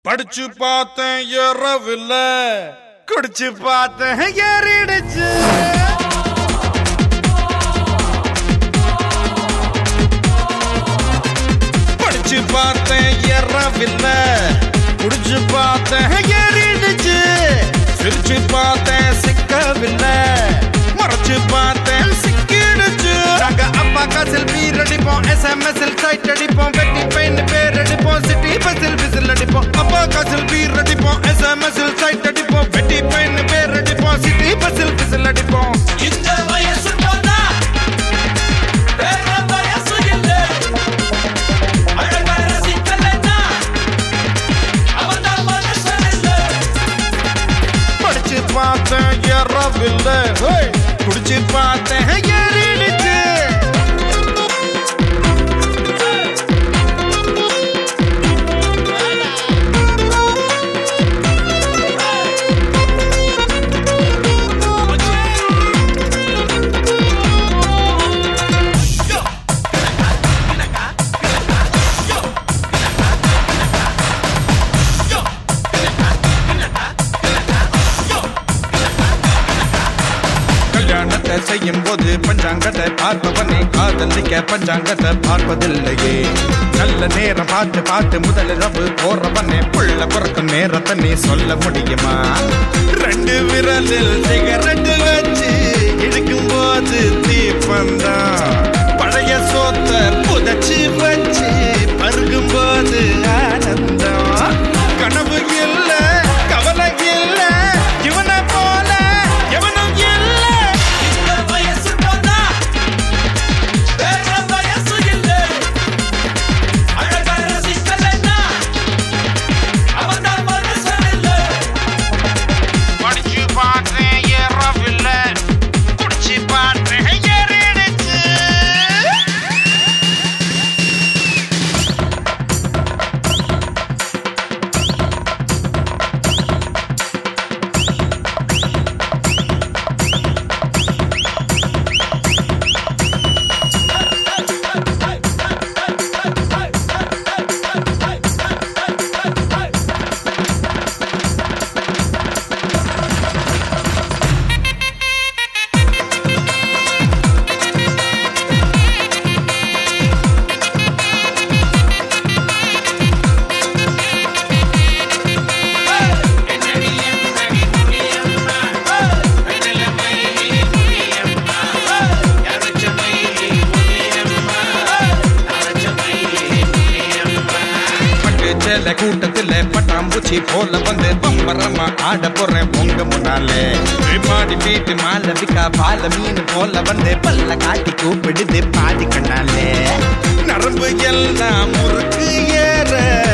படிச்சு பார்த்தேன் ஏறவில்ல குடிச்சு பார்த்தேன் ஏறிடுச்சு படிச்சு பார்த்தேன் ஏறவில்ல குடிச்சு பார்த்தேன் ஏறிடுச்சு சிரிச்சு பார்த்தேன் சிக்கவில்லை மறைச்சு பார்த்தேன் சிக்கிடுச்சு நாங்க அப்பா காசில் பீர் அடிப்போம் எஸ்எம்எஸ்எல் சைட் அடிப்போம் வெட்டி பெயின் பேர் அடிப்போம் சிட்டி பஸ்ஸில் விசில் அடிப்போம் அப்பா காசில் பீர் அடிப்போம் எஸ்எம்எஸ்எல் சைட் அடிப்போம் வெட்டி பெயின் பேர் அடிப்போம் சிட்டி பஸ்ஸில் விசில் அடிப்போம் இந்த வயசு போனா வேற வயசு இல்லை அழகா ரசிக்கலைன்னா அவன்தான் மனுஷன் இல்லை படிச்சு பார்த்தேன் ஏறவில்லை ஹேய், குடிச்சு பார்த்தேன் ஏறிடுச்சு கல்யாணத்தை செய்யும் போது பஞ்சாங்கத்தை பார்ப்பவனே காதலிக்க பஞ்சாங்கத்தை பார்ப்பதில்லையே நல்ல நேரம் பார்த்து பார்த்து முதலிரவு போறவனே புள்ள பிறக்கும் நேரத்தை நீ சொல்ல முடியுமா ரெண்டு விரலில் சிகரெட் வச்சு இழுக்கும் போது தீப்பந்தான் பழைய சோத்த புதைச்சு வச்சு பருகும் போது ஆனந்தம் கனவு இல்ல கவலை இல்ல இவனை போல எவனும் இல்ல இந்த வயசு போனா வேற வயசு இல்லை அழகா ரசிக்கலைன்னா அவன்தான் மனுஷன் இல்லை படிச்சு பார்த்தேன் ஏறவில்லை குடிச்சு பார்த்தேன் ஏறிடுச்சு பட்டு சேல கூட்டத்துல பட்டாம்பூச்சி போல வந்து பம்பரமா ஆட போறேன் உங்க முன்னாலே மாடி வீட்டு மாலவிக்கா பால மீன் போல வந்து பல்ல காட்டி கூப்பிடுது பாதி கண்ணாலே நரம்பு எல்லாம் முறுக்கு ஏற